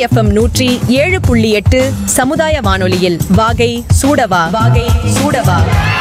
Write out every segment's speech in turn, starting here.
FM நூற்றி ஏழு புள்ளி எட்டு சமுதாய வானொலியில் வாகை சூடவா வாகை சூடவா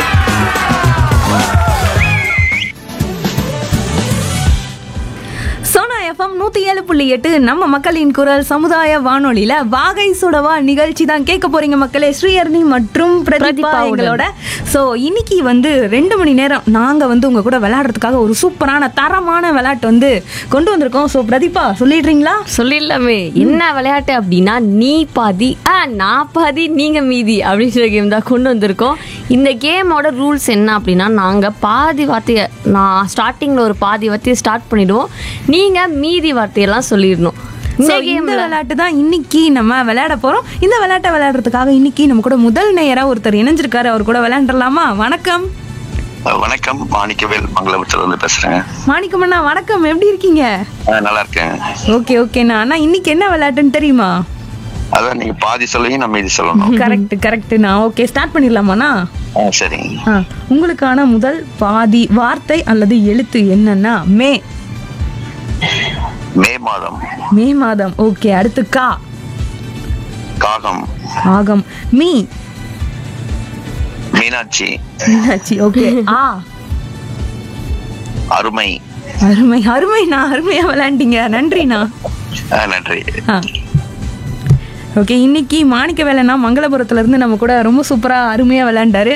சோனா எஃப்எம் நூற்றி ஏழு புள்ளி எட்டு நம்ம மக்களின் குரல் சமுதாய வானொலியில வாகை சுடவா நிகழ்ச்சி தான் கேட்க போறீங்க மக்களே ஸ்ரீஹரணி மற்றும் பிரதீபா பிரதீபாவுடன். எங்களோட ஸோ இன்னைக்கு வந்து ரெண்டு மணி நேரம் நாங்க வந்து உங்க கூட விளையாடுறதுக்காக ஒரு சூப்பரான தரமான விளையாட்டு வந்து கொண்டு வந்திருக்கோம் ஸோ பிரதீபா சொல்லிடுறீங்களா சொல்லிடலாமே என்ன விளையாட்டு அப்படின்னா நீ பாதி ஆ நான் பாதி நீங்க மீதி அப்படின்ற கேம் தான் கொண்டு வந்திருக்கோம் இந்த கேமோட ரூல்ஸ் என்ன அப்படின்னா நாங்க பாதி வார்த்தையை நான் ஸ்டார்டிங்ல ஒரு பாதி வார்த்தையை ஸ்டார்ட் பண்ணிடுவோம் நீங்க மீதி வார்த்தையெல்லாம் சொல்லிடணும் இந்த So, இந்த கேம்ல விளையாட்டு தான் இன்னைக்கு நம்ம விளையாட போறோம் இந்த விளையாட்டை விளையாடுறதுக்காக இன்னைக்கு நம்ம கூட முதல் நேயரா ஒருத்தர் இணைஞ்சிருக்காரு அவர் கூட விளையாண்டுலாமா வணக்கம் வணக்கம் மாணிக்கவேல் மங்களபுரத்துல இருந்து பேசுறேன் மாணிக்கமண்ணா வணக்கம் எப்படி இருக்கீங்க ஆ, நல்லா இருக்கேன் ஓகே ஓகேண்ணா அண்ணா இன்னைக்கு என்ன விளையாட்டுன்னு தெரியுமா அதான் நீங்க பாதி சொல்லுவீங்க நம்ம இது சொல்லணும் கரெக்ட் கரெக்ட்ண்ணா ஓகே ஸ்டார்ட் பண்ணிடலாமாண்ணா ஆ, சரிங்க ஆ, உங்களுக்கான முதல் பாதி வார்த்தை அல்லது எழுத்து என்னன்னா மே மே மாதம் மே மாதம் ஓகே அடுத்து கா காகம் ஆகம் மீ மீனாட்சி மீனாட்சி ஓகே ஆ அருமை அருமை அருமைண்ணா அருமையா விளையாண்டீங்க நன்றிண்ணா ஆ, நன்றி ஆ ஓகே இன்னைக்கு மாணிக்க வேலைண்ணா மங்களபுரத்துல இருந்து நம்ம கூட ரொம்ப சூப்பரா அருமையா விளையாண்டாரு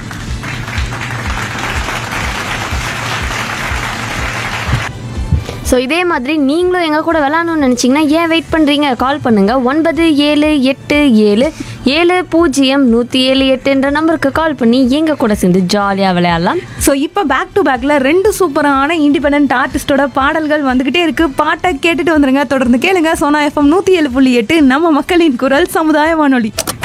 ஸோ இதே மாதிரி நீங்களும் எங்கள் கூட விளாடணும்னு நினச்சிங்கன்னா ஏன் வெயிட் பண்ணுறீங்க கால் பண்ணுங்கள் ஒன்பது ஏழு எட்டு ஏழு ஏழு பூஜ்ஜியம் நூற்றி ஏழு எட்டுன்ற நம்பருக்கு கால் பண்ணி எங்கள் கூட சேர்ந்து ஜாலியாக விளையாடலாம் ஸோ இப்போ பேக் டு பேக்ல ரெண்டு சூப்பரான இண்டிபெண்ட் ஆர்டிஸ்டோட பாடல்கள் வந்துகிட்டே இருக்கு பாட்டை கேட்டுட்டு வந்துருங்க தொடர்ந்து கேளுங்க சோனா எஃப்எம் நூற்றி ஏழு புள்ளி எட்டு நம்ம மக்களின் குரல் சமுதாய வானொலி